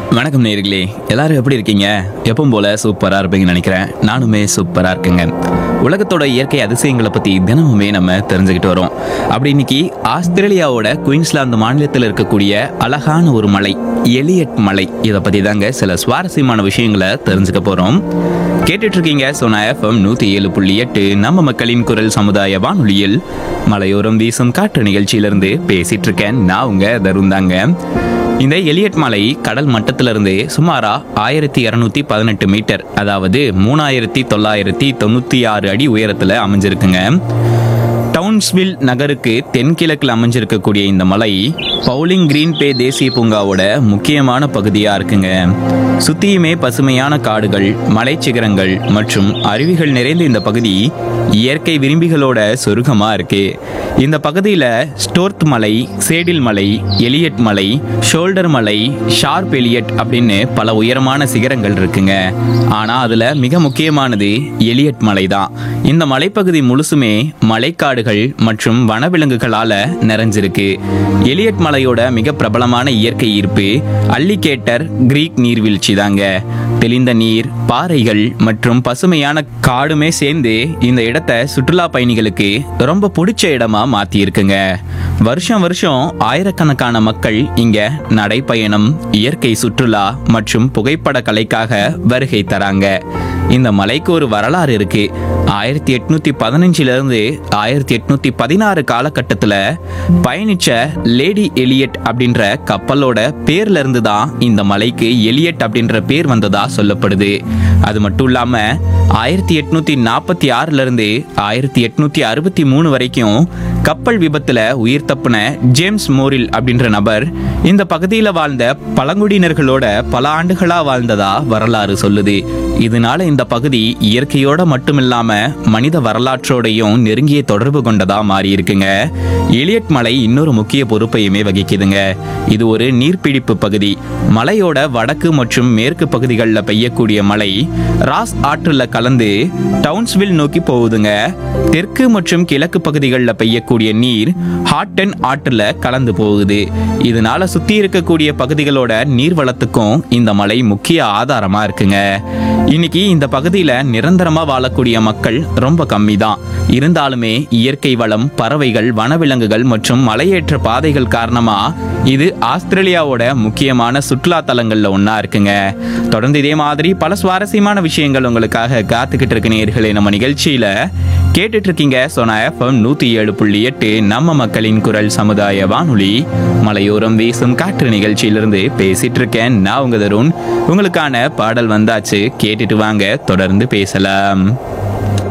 வணக்கம் நேர்களே எல்லாரும் எப்படி இருக்கீங்க எப்பவும் போல சூப்பரா இருப்பீங்கன்னு நினைக்கிறேன் நானுமே சூப்பரா இருக்கேங்க உலகத்தோட இயற்கை அதிசயங்களை பத்தி தினமுமே நம்ம தெரிஞ்சுக்கிட்டு வரோம் அப்படி இன்னைக்கு ஆஸ்திரேலியாவோட குயின்ஸ்லாந்து மாநிலத்தில் இருக்கக்கூடிய அழகான ஒரு மலை எலியட் மலை இதை பத்தி தாங்க சில சுவாரஸ்யமான விஷயங்களை தெரிஞ்சுக்க போறோம் கேட்டுட்டு இருக்கீங்க சோனா எஃப்எம் நூத்தி ஏழு புள்ளி எட்டு நம்ம மக்களின் குரல் சமுதாய வானொலியில் மலையோரம் வீசும் காற்று நிகழ்ச்சியிலிருந்து பேசிட்டு இருக்கேன் நான் உங்க தருண் தாங்க இந்த எலியட் மலை கடல் மட்டத்திலிருந்து சுமாரா ஆயிரத்தி இரநூத்தி பதினெட்டு மீட்டர் அதாவது மூணாயிரத்தி தொள்ளாயிரத்தி தொண்ணூற்றி ஆறு அடி உயரத்தில் அமைஞ்சிருக்குங்க டவுன்ஸ்வில் நகருக்கு தென்கிழக்கில் அமைஞ்சிருக்கக்கூடிய இந்த மலை பவுலிங் கிரீன் பே தேசிய பூங்காவோட முக்கியமான பகுதியாக இருக்குங்க சுத்தியுமே பசுமையான காடுகள் மலைச்சிகரங்கள் மற்றும் அருவிகள் நிறைந்த இந்த பகுதி இயற்கை விரும்பிகளோட சொருகமாக இருக்கு இந்த பகுதியில் ஸ்டோர்த் மலை சேடில் மலை எலியட் மலை ஷோல்டர் மலை ஷார்ப் எலியட் அப்படின்னு பல உயரமான சிகரங்கள் இருக்குங்க ஆனால் அதில் மிக முக்கியமானது எலியட் மலை தான் இந்த மலைப்பகுதி முழுசுமே மலைக்காடுகள் மற்றும் வனவிலங்குகளால நிறைஞ்சிருக்கு எலியட் மலையோட மிக பிரபலமான இயற்கை ஈர்ப்பு அல்லிகேட்டர் கிரீக் நீர்வீழ்ச்சி தாங்க தெளிந்த நீர் பாறைகள் மற்றும் பசுமையான காடுமே சேர்ந்து இந்த இடத்தை சுற்றுலா பயணிகளுக்கு ரொம்ப பிடிச்ச இடமா மாத்தி இருக்குங்க வருஷம் வருஷம் ஆயிரக்கணக்கான மக்கள் இங்க நடைப்பயணம் இயற்கை சுற்றுலா மற்றும் புகைப்பட கலைக்காக வருகை தராங்க இந்த மலைக்கு ஒரு வரலாறு இருக்கு ஆயிரத்தி எட்நூத்தி பதினஞ்சுல இருந்து ஆயிரத்தி எட்நூத்தி பதினாறு காலகட்டத்துல பயணிச்ச லேடி எலியட் அப்படின்ற கப்பலோட பேர்ல இருந்து தான் இந்த மலைக்கு எலியட் அப்படின்ற பேர் வந்ததா சொல்லப்படுது அது மட்டும் இல்லாம ஆயிரத்தி எட்நூத்தி நாற்பத்தி ஆறுல இருந்து ஆயிரத்தி எட்நூத்தி அறுபத்தி மூணு வரைக்கும் கப்பல் விபத்துல உயிர் தப்புன ஜேம்ஸ் மோரில் அப்படின்ற நபர் இந்த பகுதியில் வாழ்ந்த பழங்குடியினர்களோட பல ஆண்டுகளா வாழ்ந்ததா வரலாறு சொல்லுது இதனால இந்த பகுதி இயற்கையோட மட்டுமில்லாம மனித வரலாற்றோடையும் நெருங்கிய தொடர்பு கொண்டதா மாறி இருக்குங்க எலியட் மலை இன்னொரு முக்கிய பொறுப்பையுமே வகிக்குதுங்க இது ஒரு நீர்பிடிப்பு பகுதி மலையோட வடக்கு மற்றும் மேற்கு பகுதிகளில் பெய்யக்கூடிய மழை ராஸ் ஆற்றுல கலந்து டவுன்ஸ்வில் நோக்கி போகுதுங்க தெற்கு மற்றும் கிழக்கு பகுதிகளில் பெய்யக்கூடிய நீர் ஹாட்டன் ஆற்றுல கலந்து போகுது இதனால சுத்தி இருக்கக்கூடிய பகுதிகளோட நீர் வளத்துக்கும் இந்த மலை முக்கிய ஆதாரமா இருக்குங்க இன்னைக்கு இந்த பகுதியில நிரந்தரமா வாழக்கூடிய மக்கள் ரொம்ப கம்மி தான் இருந்தாலுமே இயற்கை வளம் பறவைகள் வனவிலங்குகள் மற்றும் மலையேற்ற பாதைகள் காரணமா இது ஆஸ்திரேலியாவோட முக்கியமான சுற்றுலா தலங்கள்ல ஒண்ணா இருக்குங்க தொடர்ந்து இதே மாதிரி பல சுவாரஸ்யமான விஷயங்கள் உங்களுக்காக காத்துக்கிட்டு இருக்கு நேயர்களே நம்ம நிகழ்ச்சியில கேட்டுட்டு இருக்கீங்க சோனா எஃப்எம் நூத்தி ஏழு புள்ளி எட்டு நம்ம மக்களின் குரல் சமுதாய வானொலி மலையோரம் வீசும் காற்று நிகழ்ச்சியிலிருந்து பேசிட்டு இருக்கேன் நான் உங்க தருண் உங்களுக்கான பாடல் வந்தாச்சு கேட்டுட்டு வாங்க தொடர்ந்து பேசலாம்